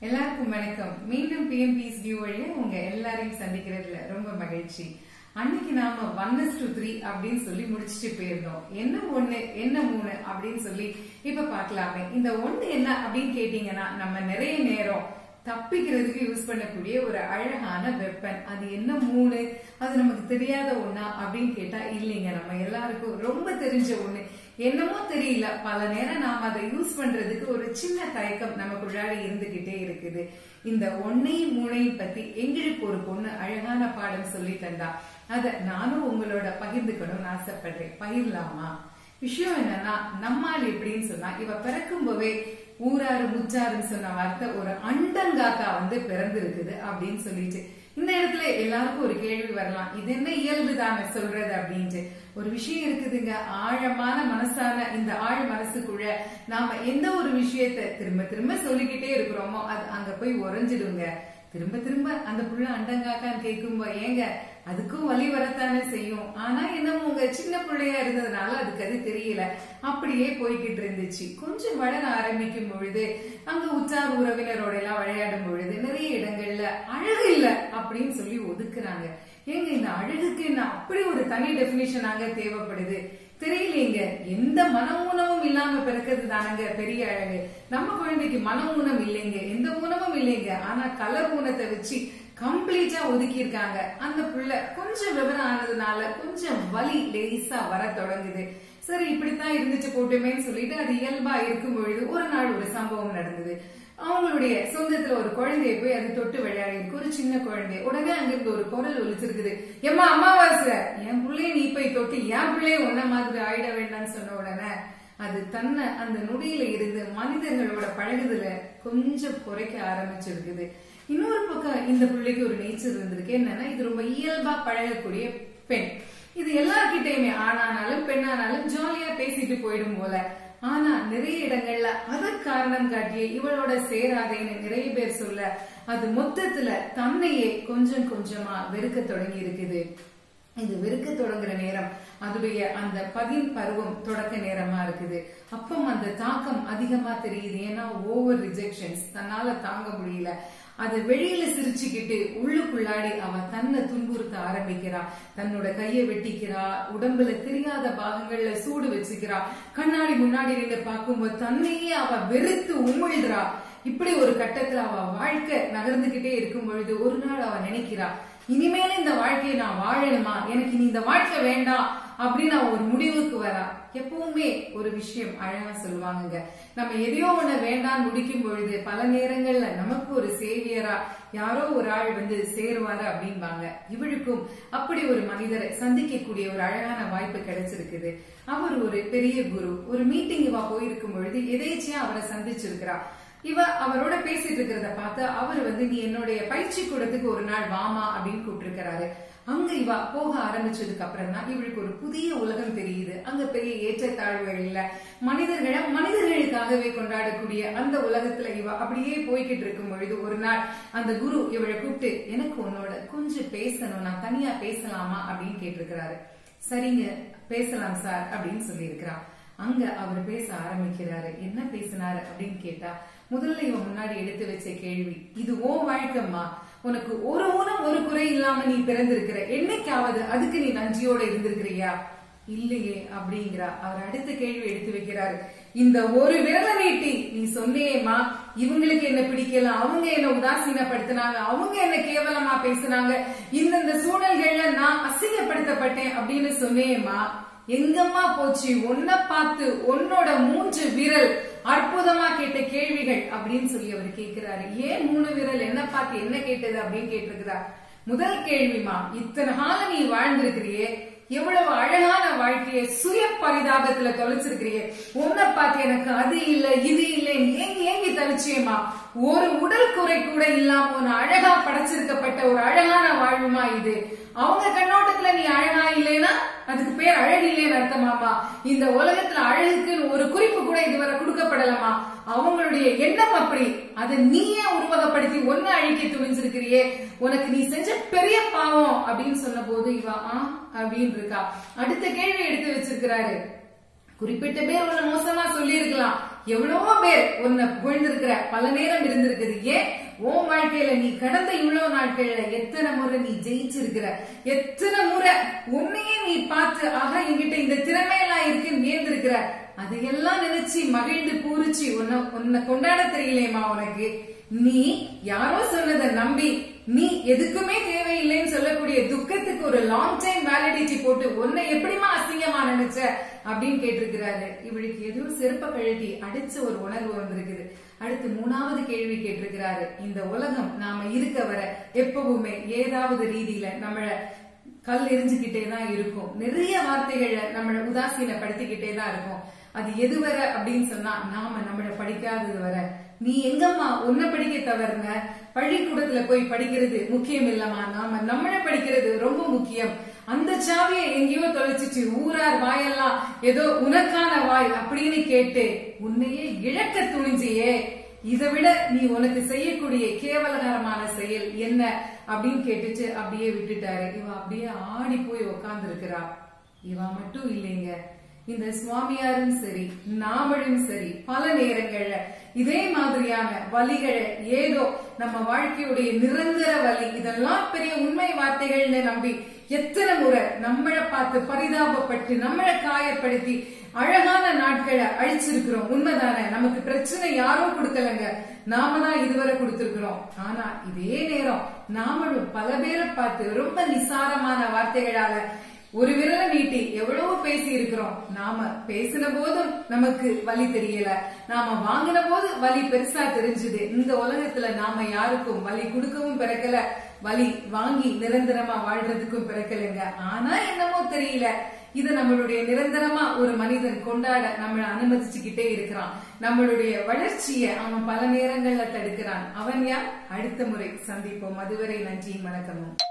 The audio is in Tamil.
எல்லாருக்கும் வணக்கம் மீண்டும் பிஎம்பிஸ் வியூ வழியா உங்க எல்லாரையும் சந்திக்கிறதுல ரொம்ப மகிழ்ச்சி அன்னைக்கு நாம ஒன் டு த்ரீ அப்படின்னு சொல்லி முடிச்சுட்டு போயிருந்தோம் என்ன ஒண்ணு என்ன மூணு அப்படின்னு சொல்லி இப்ப பார்க்கலாமே இந்த ஒண்ணு என்ன அப்படின்னு கேட்டீங்கன்னா நம்ம நிறைய நேரம் தப்பிக்கிறதுக்கு யூஸ் பண்ணக்கூடிய ஒரு அழகான வெப்பன் அது என்ன மூணு அது நமக்கு தெரியாத ஒண்ணா அப்படின்னு கேட்டா இல்லைங்க நம்ம எல்லாருக்கும் ரொம்ப தெரிஞ்ச ஒண்ணு என்னமோ தெரியல பல நேரம் நாம அதை யூஸ் பண்றதுக்கு ஒரு சின்ன தயக்கம் நமக்குள்ளாடி இருந்துகிட்டே இருக்குது இந்த ஒன்னையும் மூணையும் பத்தி எங்களுக்கு ஒரு பொண்ணு அழகான பாடம் சொல்லி தந்தா அத நானும் உங்களோட பகிர்ந்துக்கணும்னு ஆசைப்படுறேன் பகிரலாமா விஷயம் என்னன்னா நம்மால் எப்படின்னு சொன்னா இவ பிறக்கும் போதே ஊராறு முச்சாருன்னு சொன்ன வார்த்தை ஒரு அண்டங்காக்கா வந்து பிறந்து இருக்குது அப்படின்னு சொல்லிட்டு இந்த இடத்துல எல்லாருக்கும் ஒரு கேள்வி வரலாம் இது என்ன இயல்பு தானே சொல்றது அப்படின்ட்டு ஒரு விஷயம் இருக்குதுங்க ஆழமான மனசான இந்த ஆழ் மனசுக்குள்ள நாம எந்த ஒரு விஷயத்த திரும்ப திரும்ப சொல்லிக்கிட்டே இருக்கிறோமோ அது அங்க போய் உறைஞ்சிடுங்க திரும்ப திரும்ப அந்த புள்ள அண்டங்காக்கான்னு கேட்கும்போ ஏங்க அதுக்கும் வலி வரத்தானே செய்யும் ஆனா என்னமோ உங்க சின்ன பிள்ளையா இருந்ததுனால அதுக்கு அது தெரியல அப்படியே போய்கிட்டு இருந்துச்சு கொஞ்சம் வளர ஆரம்பிக்கும் பொழுது அங்க உற்றார் உறவினரோட எல்லாம் விளையாடும் பொழுது நிறைய இடங்கள்ல அழகு இல்ல அப்படின்னு சொல்லி ஒதுக்குறாங்க ஏங்க இந்த அழகுக்கு என்ன அப்படி ஒரு தனி டெபினிஷன் ஆக தேவைப்படுது தெரியலீங்க எந்த மன ஊனமும் இல்லாம பிறக்கிறது தானங்க பெரிய அழகு நம்ம குழந்தைக்கு மன ஊனம் இல்லைங்க எந்த ஊனமும் இல்லைங்க ஆனா கலர் ஊனத்தை வச்சு கம்ப்ளீட்டா ஒதுக்கி இருக்காங்க அந்த புள்ள கொஞ்சம் விவரம் ஆனதுனால கொஞ்சம் வலி லேசா வர தொடங்குது சரி இப்படித்தான் இருந்துச்சு போட்டுமேன்னு சொல்லிட்டு அது இயல்பா இருக்கும் பொழுது ஒரு நாள் ஒரு சம்பவம் நடந்தது அவங்களுடைய சொந்தத்துல ஒரு குழந்தைய போய் அது தொட்டு விளையாடி இருக்கு ஒரு சின்ன குழந்தை உடனே அங்கிருந்து ஒரு குரல் ஒலிச்சிருக்குது எம்மா அம்மாவாசை என் பிள்ளைய நீ போய் தொட்டு என் பிள்ளைய ஒன்ன மாதிரி ஆயிட வேண்டாம்னு சொன்ன உடனே அது தன்னை அந்த நொடியில இருந்து மனிதர்களோட பழகுதுல கொஞ்சம் குறைக்க ஆரம்பிச்சிருக்குது இன்னொரு பக்கம் இந்த பிள்ளைக்கு ஒரு நேச்சர் இருந்திருக்கு என்னன்னா இது ரொம்ப இயல்பா பழகக்கூடிய பெண் இது எல்லார்கிட்டயுமே ஆணானாலும் பெண்ணானாலும் ஜாலியா பேசிட்டு போயிடும் போல ஆனா நிறைய இடங்கள்ல அத காரணம் காட்டியே இவளோட சேராதேன்னு நிறைய பேர் சொல்ல அது மொத்தத்துல தன்னையே கொஞ்சம் கொஞ்சமா வெறுக்க தொடங்கி இருக்குது இது வெறுக்க தொடங்குற நேரம் அதுடைய அந்த பதின் பருவம் தொடக்க நேரமா இருக்குது அப்பம் அந்த தாக்கம் அதிகமா தெரியுது ஏன்னா ஓவர் ரிஜெக்ஷன்ஸ் தன்னால தாங்க முடியல அது வெளியில சிரிச்சுக்கிட்டு உள்ளுக்குள்ளாடி அவ தன்னை துன்புறுத்த ஆரம்பிக்கிறா தன்னோட கைய வெட்டிக்கிறா உடம்புல தெரியாத பாகங்கள்ல சூடு வச்சுக்கிறா கண்ணாடி முன்னாடி நின்று பார்க்கும்போது தன்னையே அவ வெறுத்து உமிழ்றா இப்படி ஒரு கட்டத்துல அவ வாழ்க்கை நகர்ந்துகிட்டே இருக்கும் பொழுது ஒரு நாள் அவ நினைக்கிறா இனிமேல இந்த வாழ்க்கையை நான் வாழணுமா எனக்கு இனி இந்த வாழ்க்கை வேண்டாம் அப்படின்னு அவ ஒரு முடிவுக்கு வரா எப்பவுமே ஒரு விஷயம் அழகா சொல்லுவாங்க நம்ம எதையோ ஒண்ணு வேண்டாம் முடிக்கும் பொழுது பல நேரங்கள்ல நமக்கு ஒரு சேவியரா யாரோ ஒரு ஆள் வந்து சேருவாரு அப்படின்பாங்க இவளுக்கும் அப்படி ஒரு மனிதரை சந்திக்கக்கூடிய ஒரு அழகான வாய்ப்பு கிடைச்சிருக்குது அவர் ஒரு பெரிய குரு ஒரு மீட்டிங் இவா போயிருக்கும் பொழுது எதேச்சியா அவரை சந்திச்சிருக்கிறா இவ அவரோட பேசிட்டு இருக்கிறத பார்த்து அவர் வந்து நீ என்னுடைய பயிற்சி கூடத்துக்கு ஒரு நாள் வாமா அப்படின்னு கூப்பிட்டு அங்க இவ போக ஆரம்பிச்சதுக்கு அப்புறம் தான் இவளுக்கு ஒரு புதிய உலகம் தெரியுது அங்க பெரிய ஏற்றத்தாழ்வுகள் இல்ல மனிதர்களை மனிதர்களுக்காகவே கொண்டாடக்கூடிய அந்த உலகத்துல இவ அப்படியே போய்கிட்டு இருக்கும் பொழுது ஒரு நாள் அந்த குரு இவளை கூப்பிட்டு எனக்கு உன்னோட கொஞ்சம் பேசணும் நான் தனியா பேசலாமா அப்படின்னு கேட்டிருக்கிறாரு சரிங்க பேசலாம் சார் அப்படின்னு சொல்லி அங்க அவர் பேச ஆரம்பிக்கிறாரு என்ன பேசினாரு அப்படின்னு கேட்டா முதல்ல இவன் முன்னாடி எடுத்து வச்ச கேள்வி இது ஓ வாழ்க்கம்மா உனக்கு ஒரு ஊனம் ஒரு குறை இல்லாம நீ பிறந்திருக்கிற என்னைக்காவது அதுக்கு நீ நஞ்சியோட இருந்திருக்கிறியா இல்லையே அப்படிங்கிறா அவர் அடுத்த கேள்வி எடுத்து வைக்கிறாரு இந்த ஒரு விரல நீட்டி நீ சொன்னேம்மா இவங்களுக்கு என்ன பிடிக்கல அவங்க என்ன உதாசீனப்படுத்தினாங்க அவங்க என்ன கேவலமா பேசுனாங்க இந்தந்த சூழல்கள்ல நான் அசிங்கப்படுத்தப்பட்டேன் அப்படின்னு சொன்னேம்மா எங்கம்மா போச்சு ஒன்ன பார்த்து உன்னோட மூன்று விரல் அற்புதமா கேட்ட கேள்விகள் அப்படின்னு சொல்லி அவர் கேட்கிறாரு ஏன் மூணு விரல் என்ன பார்த்து என்ன கேட்டது அப்படின்னு கேட்டிருக்கிறார் முதல் கேள்விமா இத்தனை காலம் நீ வாழ்ந்திருக்கிறியே எவ்வளவு அழகான வாழ்க்கைய சுய பரிதாபத்துல தொலைச்சிருக்கிறியே உன்னை பார்த்து எனக்கு அது இல்ல இது இல்ல ஏங்கி ஏங்கி தவிச்சியம்மா ஒரு உடல் குறை கூட இல்லாம உன்னை அழகா படைச்சிருக்கப்பட்ட ஒரு அழகான வாழ்வுமா இது அவங்க கண்ணோட்டத்துல நீ அழகா இல்லைன்னா அதுக்கு பேர் அழகு இல்லைன்னு அர்த்தமாமா இந்த உலகத்துல அழகுக்குன்னு ஒரு குறிப்பு கூட இதுவரை கொடுக்கப்படலாமா அவங்களுடைய எண்ணம் அப்படி அதை நீயே உருவகப்படுத்தி ஒன்னு அழிக்க துணிஞ்சிருக்கிறியே உனக்கு நீ செஞ்ச பெரிய பாவம் அப்படின்னு சொன்ன போது இவா ஆ அப்படின்னு இருக்கா அடுத்த கேள்வி எடுத்து வச்சிருக்கிறாரு குறிப்பிட்ட பேர் உன்னை மோசமா சொல்லி இருக்கலாம் எவ்வளவோ பேர் உன்னை புகழ்ந்திருக்கிற பல நேரம் இருந்திருக்குது ஏன் உன் வாழ்க்கையில நீ கடந்த இவ்வளவு நாட்கள்ல எத்தனை முறை நீ ஜெயிச்சிருக்கிற எத்தனை முறை உன்னையே நீ பார்த்து ஆகா என்கிட்ட இந்த திறமையெல்லாம் இருக்குன்னு நேர்ந்திருக்கிற அதையெல்லாம் நினைச்சு மகிழ்ந்து பூரிச்சு உன்னை உன்னை கொண்டாட தெரியலையேமா உனக்கு நீ யாரோ சொன்னதை நம்பி நீ எதுக்குமே தேவையில்லைன்னு சொல்லக்கூடிய துக்கத்துக்கு ஒரு லாங் டைம் வேலிடிட்டி போட்டு உன்னை எப்படிமா அசிங்கமா நினைச்ச அப்படின்னு கேட்டிருக்கிறாரு இவளுக்கு எதிரும் செருப்ப கழட்டி அடிச்ச ஒரு உணர்வு வந்திருக்குது அடுத்து மூணாவது கேள்வி கேட்டிருக்கிறாரு இந்த உலகம் நாம இருக்க வர எப்பவுமே ஏதாவது ரீதியில நம்மள கல் எரிஞ்சுக்கிட்டே தான் இருக்கும் நிறைய வார்த்தைகள்ல நம்மள உதாசீனப்படுத்திக்கிட்டே தான் இருக்கும் அது எது வர அப்படின்னு சொன்னா நாம நம்மள படிக்காதது வர நீ எங்கம்மா உன்னை படிக்க தவறுன பள்ளிக்கூடத்துல போய் படிக்கிறது முக்கியம் இல்லம்மா நாம நம்மள படிக்கிறது ரொம்ப முக்கியம் அந்த சாவியை எங்கேயோ தொலைச்சிட்டு ஊரார் வாயெல்லாம் ஏதோ உனக்கான வாய் அப்படின்னு கேட்டு உன்னையே இழக்க துணிஞ்சியே இதை விட நீ உனக்கு செய்யக்கூடிய கேவலகரமான செயல் என்ன அப்படின்னு கேட்டுச்சு அப்படியே விட்டுட்டாரு இவ அப்படியே ஆடி போய் உக்காந்து இருக்கிறா இவ மட்டும் இல்லைங்க இந்த சுவாமியாரும் சரி நாமளும் சரி பல நேரங்கள்ல இதே மாதிரியான வலிகளை ஏதோ நம்ம வாழ்க்கையுடைய நிரந்தர வலி இதெல்லாம் பெரிய உண்மை வார்த்தைகள்னு நம்பி எத்தனை முறை நம்மளை பார்த்து பரிதாபப்பட்டு நம்மளை காயப்படுத்தி அழகான நாட்களை அழிச்சிருக்கிறோம் உண்மைதானே நமக்கு பிரச்சனை யாரும் கொடுக்கலங்க நாம தான் இதுவரை கொடுத்திருக்கிறோம் ஆனா இதே நேரம் நாமளும் பல பேரை பார்த்து ரொம்ப நிசாரமான வார்த்தைகளால ஒரு விரலை நீட்டி எவ்வளவு பேசி இருக்கிறோம் நாம பேசின போதும் நமக்கு வலி தெரியல நாம வாங்கின போது வலி பெருசா தெரிஞ்சுது இந்த உலகத்துல நாம யாருக்கும் வலி கொடுக்கவும் பிறக்கல வலி வாங்கி நிரந்தரமா வாழ்றதுக்கும் பிறக்கலைங்க ஆனா என்னமோ தெரியல இது நம்மளுடைய நிரந்தரமா ஒரு மனிதன் கொண்டாட நம்மளை அனுமதிச்சுக்கிட்டே இருக்கிறான் நம்மளுடைய வளர்ச்சியை அவன் பல நேரங்கள்ல தடுக்கிறான் அவன் யார் அடுத்த முறை சந்திப்போம் அதுவரை நன்றியும் வணக்கமும்